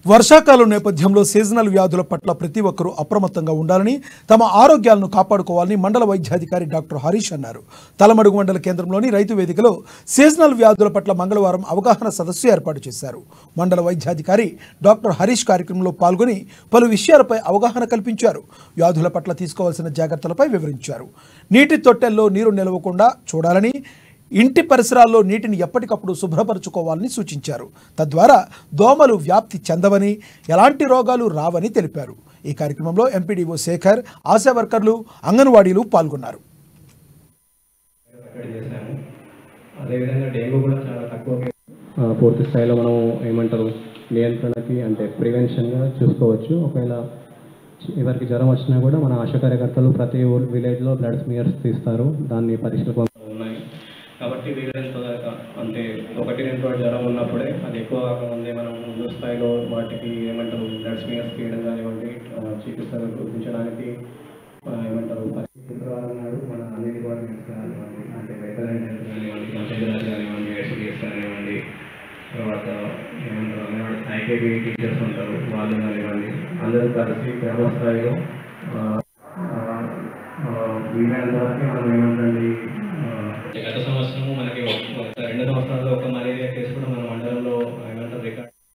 వర్షాకాలం నేపథ్యంలో సీజనల్ వ్యాధుల పట్ల ప్రతి ఒక్కరూ అప్రమత్తంగా ఉండాలని తమ ఆరోగ్యాలను కాపాడుకోవాలని మండల వైద్యాధికారి డాక్టర్ హరీష్ అన్నారు తలమడుగు మండల కేంద్రంలోని రైతు వేదికలో సీజనల్ వ్యాధుల పట్ల మంగళవారం అవగాహన సదస్సు ఏర్పాటు చేశారు మండల వైద్యాధికారి డాక్టర్ హరీష్ కార్యక్రమంలో పాల్గొని పలు విషయాలపై అవగాహన కల్పించారు వ్యాధుల పట్ల తీసుకోవాల్సిన జాగ్రత్తలపై వివరించారు నీటి తొట్టెల్లో నీరు నిలవకుండా చూడాలని ఇంటి పరిసరాల్లో నీటిని ఎప్పటికప్పుడు శుభ్రపరచుకోవాలని సూచించారు తద్వారా దోమలు వ్యాప్తి చెందవని ఎలాంటి రోగాలు రావని తెలిపారు ఈ కార్యక్రమంలో ఎంపీడీఓ శేఖర్ ఆశా వర్కర్లు అంగన్వాడీలు పాల్గొన్నారు కట్టడి చేశాము అదేవిధంగా డెంగ్యూ కూడా చాలా తక్కువ ఆ, పూర్తి స్థాయిలో మనం ఏమంటారు నియంత్రణకి అంటే ప్రివెన్షన్గా చూసుకోవచ్చు ఒకవేళ ఎవరికి జ్వరం వచ్చినా కూడా మన ఆశా కార్యకర్తలు ప్రతి ఊరు విలేజ్లో బ్లడ్ స్మియర్స్ తీస్తారు దాన్ని పరీక్షలకు పంప- ఉన్నాయి కాబట్టి వీలైనంత దాకా అంటే ఒకటి రెండు రోజులు జ్వరం ఉన్నప్పుడే అది ఎక్కువ కాకముందే మనం ముందు స్థాయిలో వాటికి ఏమంటారు బ్లడ్ స్మియర్స్ తీయడం కానివ్వండి ఆ, చికిత్సలు గుర్తించడానికి ఆ, ఏమంటారు శుక్రవారం నాడు మన అన్ని డిపార్ట్మెంట్స్ కానివ్వండి అంటే వెటనరీ హెల్త్ కానివ్వండి పంచాయతీరాజ్ కానివ్వండి ఎస్డిఎస్ కానివ్వండి తర్వాత ఏమంటారు అంగన్వాడీ ఐకేబీ టీచర్స్ ఉంటారు వాళ్ళు కానివ్వండి అందరూ కలిసి గ్రామ స్థాయిలో ఆ, ఆ, ఆ, వీలైనంత వరకు మనం ఏమంటండి ఆ, గత సంవత్సరము మనకి ఒక- ఒక రెండు సంవత్సరాల్లో ఒక మలేరియా కేసు కూడా మన మండలంలో